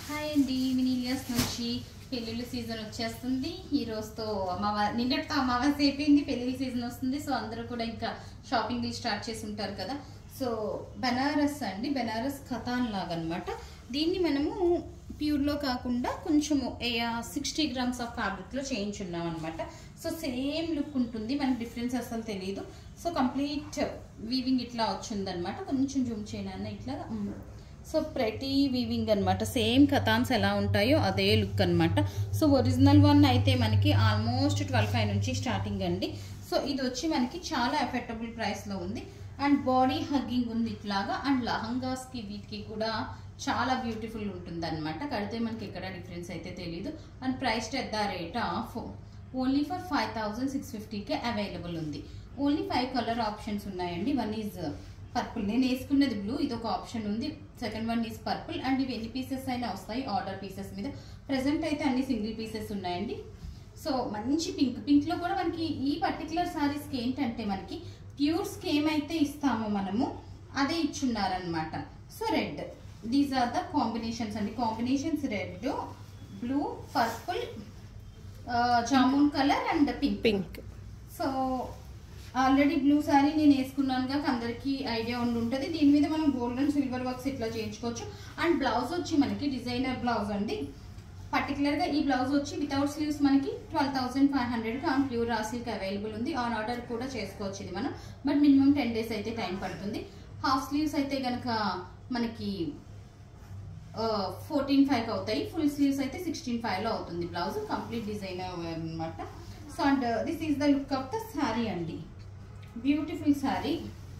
Hi అండి వినీలియస్ నుంచి పెళ్ళిళ్ళ సీజన్ వచ్చేస్తుంది ఈ రోజుతో అమావాస్య నిన్నటితో అమావాస్య అయిపోయింది పెళ్ళిళ్ళ సీజన్ వస్తుంది సో అందరూ కూడా ఇంకా షాపింగ్ స్టార్ట్ చేసి ఉంటారు కదా సో బనారస్ అండి బనారస్ ఖతాన్ లాగా అనమాట దీన్ని మనము ప్యూర్లో కాకుండా కొంచెము సిక్స్టీ గ్రామ్స్ ఆఫ్ ఫ్యాబ్రిక్లో చేయించున్నాం అనమాట సో సేమ్ లుక్ ఉంటుంది మనకి డిఫరెన్స్ అసలు తెలియదు సో కంప్లీట్ వీవింగ్ ఇట్లా వచ్చిందనమాట కొంచెం జూమ్ చేయను ఇట్లా మ్. సో ప్రతి వీవింగ్ అనమాట సేమ్ కథాన్స్ ఎలా ఉంటాయో అదే లుక్ అనమాట సో ఒరిజినల్ వన్ అయితే మనకి ఆల్మోస్ట్ ట్వెల్వ్ ఫైవ్ నుంచి స్టార్టింగ్ అండి సో ఇది వచ్చి మనకి చాలా అఫోర్డబుల్ ప్రైస్లో ఉంది అండ్ బాడీ హగ్గింగ్ ఉంది ఇట్లాగా అండ్ లహంగాస్కి వీటికి కూడా చాలా బ్యూటిఫుల్ ఉంటుంది అనమాట కడితే మనకి ఎక్కడ డిఫరెన్స్ అయితే తెలీదు and price at the rate of only for five thousand six ఫిఫ్టీకే అవైలబుల్ ఉంది ఓన్లీ ఫైవ్ కలర్ ఆప్షన్స్ ఉన్నాయండి వన్ ఈజ్ పర్పుల్ నేను వేసుకున్నది బ్లూ ఇది ఒక ఆప్షన్ ఉంది second one is purple and ఇవి ఎన్ని పీసెస్ అయినా వస్తాయి ఆర్డర్ పీసెస్ మీద ప్రెసెంట్ అయితే అన్ని సింగిల్ పీసెస్ ఉన్నాయండి సో మంచి పింక్ పింక్ లో కూడా మనకి ఈ పర్టికులర్ సారీస్కి ఏంటంటే మనకి ప్యూర్స్కి ఏమైతే ఇస్తామో మనము అదే ఇచ్చున్నారనమాట so red these are the combinations అండి combinations red blue purple jamun colour and pink pink so already blue sari నేను వేసుకున్నాను కాక అందరికీ ఐడియా ఉండి ఉంటుంది దీని మీద మనం గోల్డ్ అండ్ సిల్వర్ వర్క్స్ ఇట్లా చేయించుకోవచ్చు అండ్ బ్లౌజ్ వచ్చి మనకి డిజైనర్ బ్లౌజ్ అండి పర్టికులర్గా ఈ బ్లౌజ్ వచ్చి వితౌట్ స్లీవ్స్ మనకి ట్వెల్వ్ థౌసండ్ ఫైవ్ హండ్రెడ్కి ఆన్ ప్యూర్ రాసిల్కి అవైలబుల్ ఉంది ఆన్ ఆర్డర్ కూడా చేసుకోవచ్చు ఇది మనం బట్ మినిమం టెన్ డేస్ అయితే టైం పడుతుంది హాఫ్ స్లీవ్స్ అయితే కనుక మనకి ఫోర్టీన్ ఫైవ్ అవుతాయి ఫుల్ స్లీవ్స్ అయితే సిక్స్టీన్ ఫైవ్లో అవుతుంది బ్లౌజ్ కంప్లీట్ డిజైన్ అనమాట so and this is the look of the sari అండి beautiful sari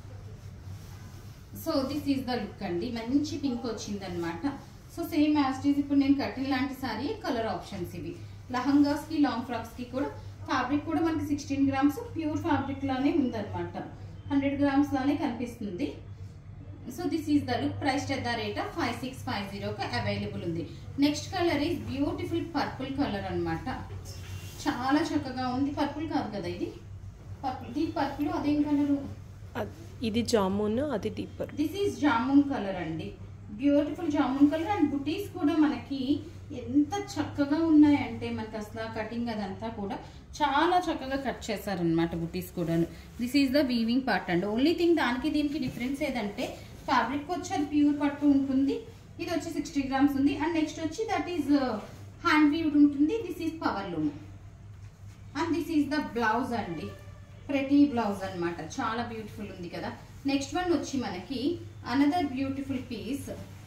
so this is the look అండి మంచి పింక్ వచ్చింది అనమాట సో సేమ్ యాస్టీస్ ఇప్పుడు నేను కట్టిన లాంటి శారీ కలర్ ఆప్షన్స్ ఇవి లహంగాస్ కి లాంగ్ ఫ్రాక్స్ కి కూడా ఫ్యాబ్రిక్ కూడా మనకి సిక్స్టీన్ గ్రామ్స్ ప్యూర్ ఫ్యాబ్రిక్ లానే ఉందన్నమాట హండ్రెడ్ గ్రామ్స్ లానే కనిపిస్తుంది so this is the look price at the rate of five six five జీరోకి అవైలబుల్ ఉంది next colour is beautiful purple colour అన్నమాట చాలా చక్కగా ఉంది పర్పుల్ కాదు కదా ఇది పర్పుల్ దీని పర్పుల్ అదేం కలరు ఇది జామున్ అది deeper this is jamun colour అండి బ్యూటిఫుల్ జామున్ కలర్ అండ్ బుటీస్ కూడా మనకి ఎంత చక్కగా ఉన్నాయంటే మనకి అసలు కటింగ్ అదంతా కూడా చాలా చక్కగా కట్ చేశారనమాట బుటీస్ కూడా this is the weaving part అండి ఓన్లీ థింగ్ దానికి దీనికి డిఫరెన్స్ ఏదంటే ఫ్యాబ్రిక్ వచ్చి అది ప్యూర్ పట్టు ఉంటుంది ఇది వచ్చి సిక్స్టీ గ్రామ్స్ ఉంది అండ్ నెక్స్ట్ వచ్చి దట్ ఈజ్ హ్యాండ్ వీవ్డ్ ఉంటుంది this is power loom and this is the blouse అండి ప్రతి బ్లౌజ్ అన్నమాట చాలా బ్యూటిఫుల్ ఉంది కదా నెక్స్ట్ వన్ వచ్చి మనకి అనదర్ బ్యూటిఫుల్ పీస్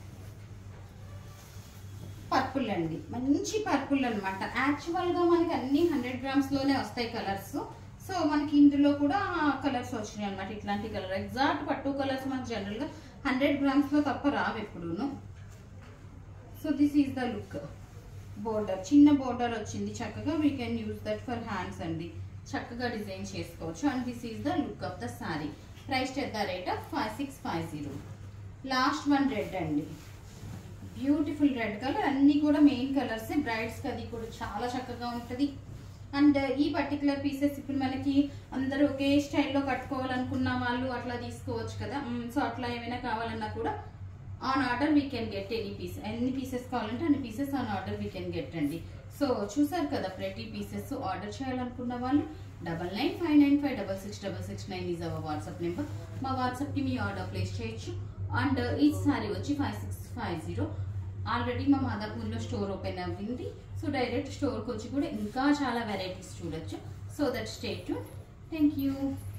పర్పుల్ అండి మంచి పర్పుల్ అనమాట యాక్చువల్ గా మనకి అన్ని హండ్రెడ్ గ్రామ్స్ లోనే వస్తాయి కలర్స్ సో మనకి ఇందులో కూడా కలర్స్ వచ్చినాయి అనమాట ఇట్లాంటి కలర్ ఎగ్జాక్ట్ పట్టు కలర్స్ మనకి జనరల్ గా హండ్రెడ్ గ్రామ్స్ లో తప్ప రావు ఎప్పుడూను so this is the look border చిన్న బోర్డర్ వచ్చింది చక్కగా we can use that for hands అండి చక్కగా డిజైన్ చేసుకోవచ్చు and this is the look of the sari price at the rate of five six five zero last one red అండి beautiful red colour అన్ని కూడా main colours బ్రైడ్స్కి అది కూడా చాలా చక్కగా ఉంటుంది అండ్ ఈ పర్టికులర్ పీసెస్ ఇప్పుడు మనకి అందరూ ఒకే స్టైల్లో కట్టుకోవాలనుకున్న వాళ్ళు అట్లా తీసుకోవచ్చు కదా సో అట్లా ఏమైనా కావాలన్నా కూడా on order we can get any piece ఎన్ని పీసెస్ కావాలంటే అన్ని pieces on order we can get అండి సో చూసారు కదా ప్రతి పీసెస్ ఆర్డర్ చేయాలనుకున్న వాళ్ళు double nine five nine five double six double six nine is our WhatsApp number మా వాట్సాప్కి మీ ఆర్డర్ ప్లేస్ చేయొచ్చు అండ్ ఈ సారీ వచ్చి five six five zero already మా మాదాపూర్లో స్టోర్ ఓపెన్ అవ్వింది సో డైరెక్ట్ స్టోర్కి వచ్చి కూడా ఇంకా చాలా వెరైటీస్ చూడొచ్చు so that state thank you